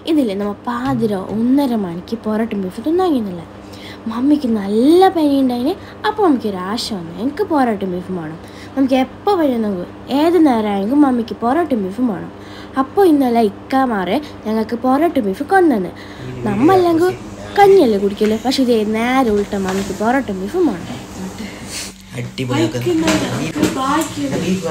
ഇതില്ലേ നമ്മ പാതിര ഒന്നര മണിക്ക് പൊറോട്ട ബീഫ് തിന്നാങ്ങിന്നില്ല മമ്മിക്ക് നല്ല പനി ഉണ്ടായിന് അപ്പോൾ മമ്മിക്ക് ഒരു ആശ വന്നു എനിക്ക് പൊറോട്ട ബീഫും വേണം നമുക്ക് എപ്പോൾ വരുന്നെങ്കിൽ ഏത് നേരമായെങ്കിലും മമ്മിക്ക് പൊറോട്ട ബീഫും വേണം അപ്പോൾ ഇന്നലെ ഇക്കാമാറെ ഞങ്ങൾക്ക് പൊറോട്ട ബീഫ് കൊണ്ടുവന്ന് നമ്മല്ലെങ്കിൽ കഞ്ഞിയല്ലേ കുടിക്കല് പക്ഷെ ഇതേ നേരെ ഉൾട്ട മമ്മിക്ക് പൊറോട്ട ബീഫും വേണം അടിപൊളി ബീഫ്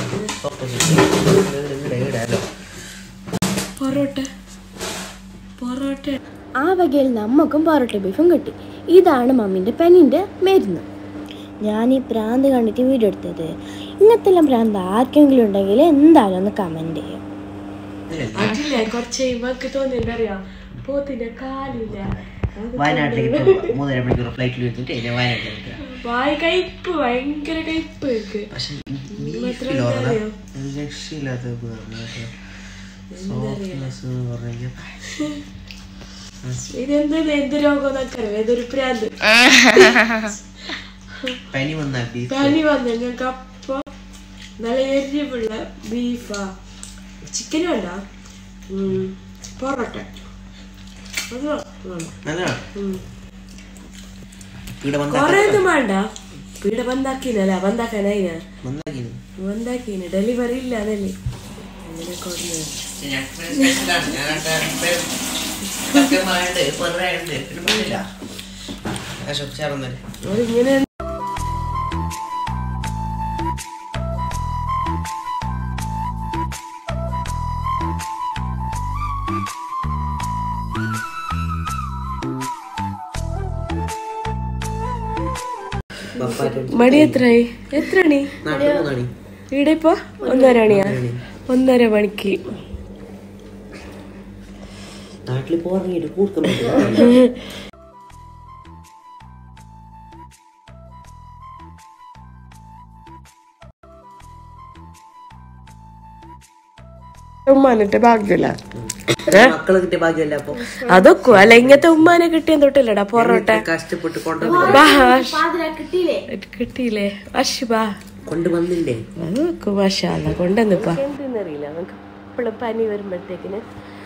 ഇടാലോ പൊറോട്ട പൊറോട്ട ആ വകയിൽ നമുക്കും പൊറോട്ട ബീഫും കിട്ടി ഇതാണ് മമ്മീൻ്റെ പെണ്ണിൻ്റെ മരുന്ന് ഞാൻ ഈ പ്രാന്ത് കണ്ടിട്ട് വീഡിയോ എടുത്തത് ഇങ്ങനത്തെല്ലാം പ്രാന്ത് ആർക്കെങ്കിലും ഉണ്ടെങ്കിൽ എന്തായാലും ഒന്ന് കമൻറ്റ് ചെയ്യും അതില്ലേ കുറച്ച് കഴിയുമ്പോ തോന്നിയെന്താ അറിയാ പോത്തിന്റെ കാലില്ല വയനാട്ടിലേക്ക് പോവാം. മൂന്നര മണിക്കൂർ ഫ്ലൈറ്റിൽ വെച്ചിട്ട് ഇനി വയനാട്ടിലേക്ക് വായ കയ്പ്പ് ഭയങ്കര കയ്പ്പ് എനിക്ക് പക്ഷെ ബീഫിൽ അറിയോ? രക്ഷയില്ലാത്ത സോഫ്റ്റ്നെസ് പറഞ്ഞെങ്കിൽ ഇതെന്ത് എന്ത് രോഗം എന്നൊക്കെ അറിയാം ഇതൊരു പ്രാന്ത് പനി വന്നാൽ ബീഫ് പനി വന്നു ഞങ്ങൾക്ക് അപ്പൊ നല്ല എരിവുള്ള ബീഫാ ചിക്കൻ വേണ്ട ഉം, പൊറോട്ട അത് വേണം നല്ലതാണ് ഉം. ഇവിടെ കൊറേ ഒന്നും വേണ്ട പീട ബന്ധാക്കിനല്ല ബന്ധാക്കാനായിന വന്നാക്കിന് ബന്ധാക്കിന് ഡെലിവറി ഇല്ല അതല്ലേ അങ്ങനെ കൊടുന്നത് അതിങ്ങനെ മണി എത്രയായി എത്ര മണി ഇവിടെ ഇപ്പൊ ഒന്നര മണിയാ ഒന്നര മണിക്ക് നാട്ടിൽ പോറങ്ങിട്ട് കൂർക്കം പറ്റില്ല. ഉമ്മാനിട്ട് ഭാഗ്യമില്ല മക്കളെ കിട്ടിയ ഭാഗ്യമല്ല അപ്പൊ അതൊക്കെ അല്ല ഇങ്ങനത്തെ ഉമ്മാനെ കിട്ടിയ തൊട്ടില്ലടാ പൊറോട്ട കഷ്ടപ്പെട്ട് കൊണ്ടുവന്ന് ബാഷ് കിട്ടിയില്ലേ കിട്ടിയില്ലേ അശ് ബാ കൊണ്ടുവന്നില്ലേ അതൊക്കെ മാഷാല്ല കൊണ്ടുവന്നിപ്പാ എന്തെന്നറിയില്ല നമുക്ക് എപ്പോഴും പനി വരുമ്പോഴത്തേക്കിന്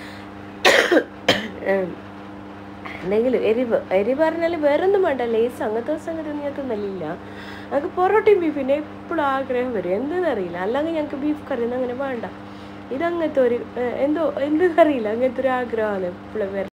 എന്തെങ്കിലും എരിവ് എരിവ് പറഞ്ഞാൽ വേറെ ഒന്നും വേണ്ട ലേസ് അങ്ങനത്തെ സംഗതി ഒന്നും ഞങ്ങൾക്ക് നല്ലില്ല ഞങ്ങൾക്ക് പൊറോട്ടയും ബീഫിനെ എപ്പോഴും ആഗ്രഹം വരും എന്തെന്നറിയില്ല അല്ലെങ്കിൽ ഞങ്ങൾക്ക് ബീഫ് കറി ഒന്നും അങ്ങനെ വേണ്ട ഇതങ്ങനത്തെ ഒരു ഏഹ്, എന്തോ എന്തെന്നറിയില്ല അങ്ങനത്തെ ഒരു ആഗ്രഹമാണ് എപ്പോഴും